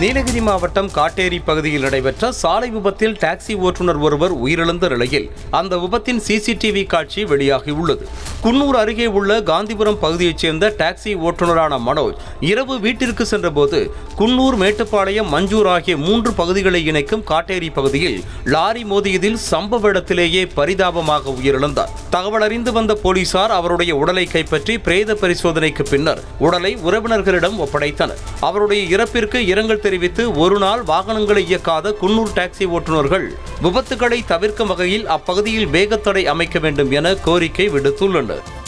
நீலகிரி மாவட்டம் காட்டேரி பகுதியில் நடைபெற்ற சாலை விபத்தில் டாக்ஸி ஓட்டுநர் ஒருவர் உயிரிழந்த நிலையில் அந்த விபத்தின் சிசிடிவி காட்சி வெளியாகியுள்ளது குன்னூர் அருகே உள்ள காந்திபுரம் பகுதியைச் சேர்ந்த டாக்ஸி ஓட்டுநரான மனோஜ் இரவு வீட்டிற்கு சென்றபோது குன்னூர் மேட்டுப்பாளையம் மஞ்சூர் ஆகிய மூன்று பகுதிகளை இணைக்கும் காட்டேரி பகுதியில் லாரி மோதியதில் சம்பவ இடத்திலேயே பரிதாபமாக உயிரிழந்தார் தகவல் அறிந்து வந்த போலீசார் அவருடைய உடலை கைப்பற்றி பிரேத பரிசோதனைக்கு பின்னர் உடலை உறவினர்களிடம் ஒப்படைத்தனர் அவருடைய இறப்பிற்கு இரங்கல் தெரிவித்து ஒரு நாள் வாகனங்களை இயக்காத குன்னூர் டாக்ஸி ஓட்டுநர்கள் விபத்துகளை தவிர்க்கும் வகையில் அப்பகுதியில் வேகத்தடை அமைக்க வேண்டும் என கோரிக்கை விடுத்துள்ளனர்